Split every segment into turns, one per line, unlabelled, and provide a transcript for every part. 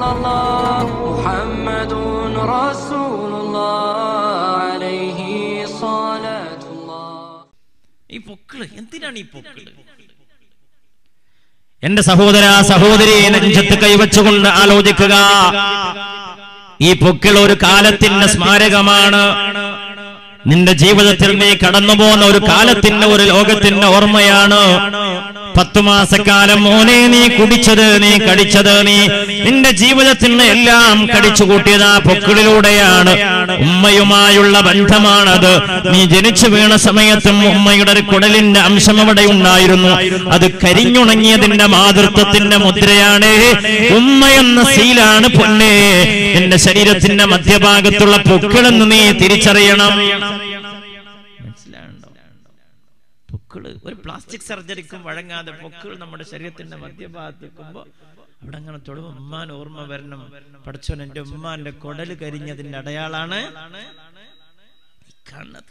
الله محمد رسول الله عليه صلاة الله
ഈ പൊക്കിള് എന്തിനാണ് ഈ പൊക്കിള്
എന്റെ സഹോദര സഹോദരി നെഞ്ചത്ത് കൈവച്ചുകൊണ്ട് ആലോചിക്കുക ഈ പൊക്കിൾ ഒരു കാലത്തിന്റെ സ്മാരകമാണ് നിന്റെ ജീവിതത്തിൽ നീ കടന്നുപോകുന്ന ഒരു കാലത്തിന്റെ ഒരു ലോകത്തിന്റെ ഓർമ്മയാണ് പത്തു മാസക്കാലം മോനെ നീ കുടിച്ചത് നീ കടിച്ചത് നീ നിന്റെ ജീവിതത്തിന് എല്ലാം കടിച്ചു കൂട്ടിയത് ആ പൊക്കിളിലൂടെയാണ് ഉമ്മയുമായുള്ള ബന്ധമാണത് നീ ജനിച്ചു വീണ സമയത്തും ഉമ്മയുടെ ഒരു കുടലിന്റെ അംശം അവിടെ ഉണ്ടായിരുന്നു അത് കരിഞ്ഞുണങ്ങിയതിന്റെ മാതൃത്വത്തിന്റെ മുദ്രയാണ് ഉമ്മ എന്ന സീലാണ് പൊന്നെ എന്റെ ശരീരത്തിന്റെ മധ്യഭാഗത്തുള്ള പൊക്കിളെന്ന് നീ തിരിച്ചറിയണം
മനസ്സിലാവുണ്ടോ പൊക്കിള് ഒരു പ്ലാസ്റ്റിക് സർജറിക്കും വഴങ്ങാതെ പൊക്കിൾ നമ്മുടെ ശരീരത്തിന്റെ മധ്യഭാഗത്ത് വെക്കുമ്പോ അവിടെ അങ്ങനെ തൊടുമ്പോ ഉമ്മാൻ ഓർമ്മ വരണം പഠിച്ചോൻ എന്റെ ഉമ്മാന്റെ കൊടല് കരിഞ്ഞതിന്റെ അടയാളാണ് ഈ കാണുന്നത്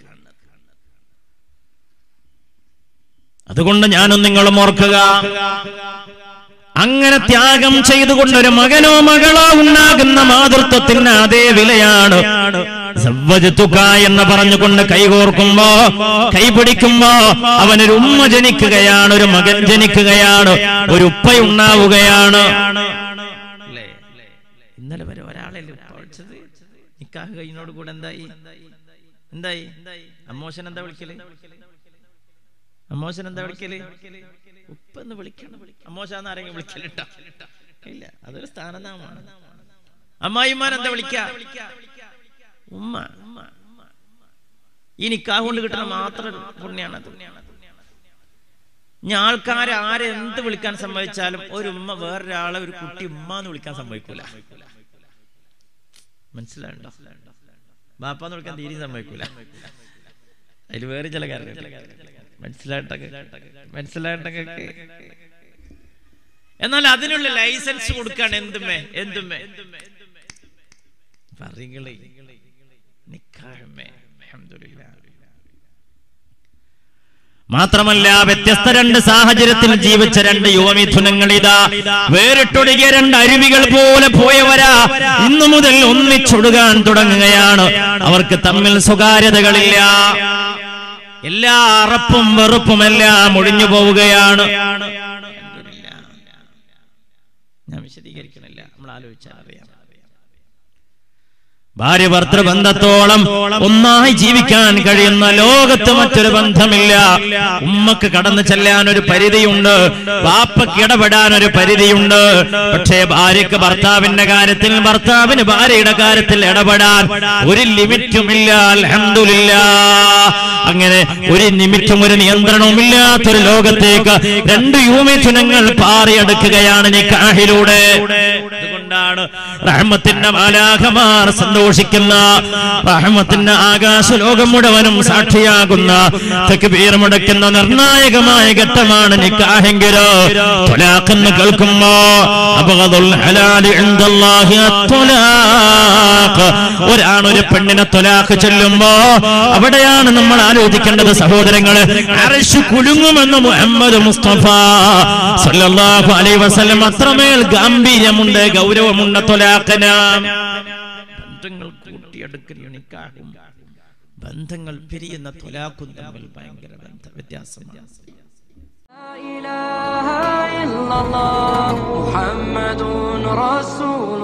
അതുകൊണ്ട് ഞാനും നിങ്ങളും ഓർക്കുക അങ്ങനെ ത്യാഗം ചെയ്തുകൊണ്ട് ഒരു മകനോ മകളോ ഉണ്ടാകുന്ന മാതൃത്വത്തിന് അതേ വിലയാണ് സവ്വജത്തുക എന്ന് പറഞ്ഞുകൊണ്ട് കൈകോർക്കുമ്പോ കൈപിടിക്കുമ്പോ അവനൊരു ഉമ്മ ജനിക്കുകയാണ് ഒരു മകൻ ജനിക്കുകയാണ് ഒരു ഉപ്പയുണ്ടാവുകയാണ്
അല്ലേ ഇന്നലെ വരെ ഒരാളല്ലേ ഉപ്പ വിളിച്ചത് നിക്കാഹ് കഴിഞ്ഞോട് കൂടെ എന്തായി എന്തായി അമ്മോശൻ എന്താ വിളിക്കല് അമ്മോശൻ എന്താ വിളിക്കല് ഉപ്പെന്ന് വിളിക്കണം അമ്മോശാന്ന് ആരെങ്കിലും വിളിക്കലുണ്ടോ ഇല്ല അതൊരു സ്ഥാനനാമാണ് അമ്മായിമാൻ എന്താ വിളിക്ക ഉമ്മ ഈ നിക്കാഹ് കൊണ്ട് കിട്ടുന്ന മാത്രം പുണ്യാണത് ഞാൻ ആൾക്കാരെ ആരെ എന്ത് വിളിക്കാൻ സമ്മതിച്ചാലും ഒരു ഉമ്മ വേറൊരാളെ ഒരു കുട്ടി ഉമ്മ എന്ന് വിളിക്കാൻ സമ്മതിക്കൂല മനസ്സിലാണ്ടോ ബാപ്പാന്ന് വിളിക്കാൻ തീരെ സമ്മതിക്കൂല അതിൽ വേറെ ചില കാര്യങ്ങൾ മനസ്സിലായിട്ടൊക്കെ മനസ്സിലായിട്ടൊക്കെ എന്നാൽ അതിനുള്ള ലൈസൻസ് കൊടുക്കാണ് എന്തുമേ എന്തുമേ പറയുകളെ നിക്കാഹമേ അൽഹംദുലില്ലാ
മാത്രമല്ല വ്യത്യസ്ത രണ്ട് സാഹചര്യത്തിൽ ജീവിച്ച രണ്ട് യുവമിഥുനങ്ങൾ ഇതാ വേറിട്ടൊടുകിയ രണ്ട് അരുവികൾ പോലെ പോയവരാ ഇന്നു മുതൽ ഒന്നിച്ചൊടുകാൻ തുടങ്ങുകയാണ് അവർക്ക് തമ്മിൽ സ്വകാര്യതകളില്ല എല്ലാ അറപ്പും വെറുപ്പും എല്ലാം ഒഴിഞ്ഞു പോവുകയാണ്
അൽഹംദുലില്ലാ. ഞാൻ വിശദീകരിക്കണില്ല നമ്മൾ ആലോചിച്ചാൽ അറിയാം
ഭാര്യ ഭർത്തൃ ബന്ധത്തോളം ഒന്നായി ജീവിക്കാൻ കഴിയുന്ന ലോകത്ത് മറ്റൊരു ബന്ധമില്ല ഉമ്മക്ക് കടന്നു ചെല്ലാൻ ഒരു പരിധിയുണ്ട് വാപ്പക്ക് ഇടപെടാൻ ഒരു പരിധിയുണ്ട് പക്ഷേ ഭാര്യക്ക് ഭർത്താവിന്റെ കാര്യത്തിൽ ഭർത്താവിന് ഭാര്യയുടെ കാര്യത്തിൽ ഇടപെടാൻ ഒരു ലിമിറ്റുമില്ല അൽഹംദുലില്ല അങ്ങനെ ഒരു നിമിറ്റും ഒരു നിയന്ത്രണവും ഇല്ലാത്തൊരു ലോകത്തേക്ക് രണ്ട് യൂമിഥുനങ്ങൾ പാറിയെടുക്കുകയാണ് നിക്കാഹിലൂടെ അതുകൊണ്ടാണ് റഹ്മത്തിന്റെ മാലാഖമാർ സന്തോഷിക്കുന്ന റഹ്മത്തിന്റെ ആകാശ ലോകം മുഴുവനും സാക്ഷിയാകുന്ന തക്ബീർ മുടക്കുന്ന നിർണായകമായ ഘട്ടമാണ് നിക്കാഹെങ്കിലോ തൊലാഖെന്ന് കേൾക്കുമ്പോ അബഗദുൽ ഹലാലി ഇൻദല്ലാഹി അത്തൊലാഖ് ഒരാണ് ഒരു പെണ്ണിനെ തൊലാഖ് ചൊല്ലുമ്പോ അവിടെയാണ് നമ്മൾ ആലോചിക്കേണ്ടത് സഹോദരങ്ങള് അരശു കുലുങ്ങുമെന്ന് മുഹമ്മദ് മുസ്തഫ സല്ലല്ലാഹു അലൈഹി വസല്ലം അത്രമേൽ ഗാംഭീര്യമുണ്ട് ഗൗരവമുണ്ട് തൊലാഖന
ബന്ധങ്ങൾ കൂട്ടിയെടുക്കുന്ന നിക്കാഹും ബന്ധങ്ങൾ പിരിയുന്ന തൊലാക്കും തമ്മിൽ ഭയങ്കര ബന്ധ വ്യത്യാസമാണ്
لا إله إلا الله محمد رسول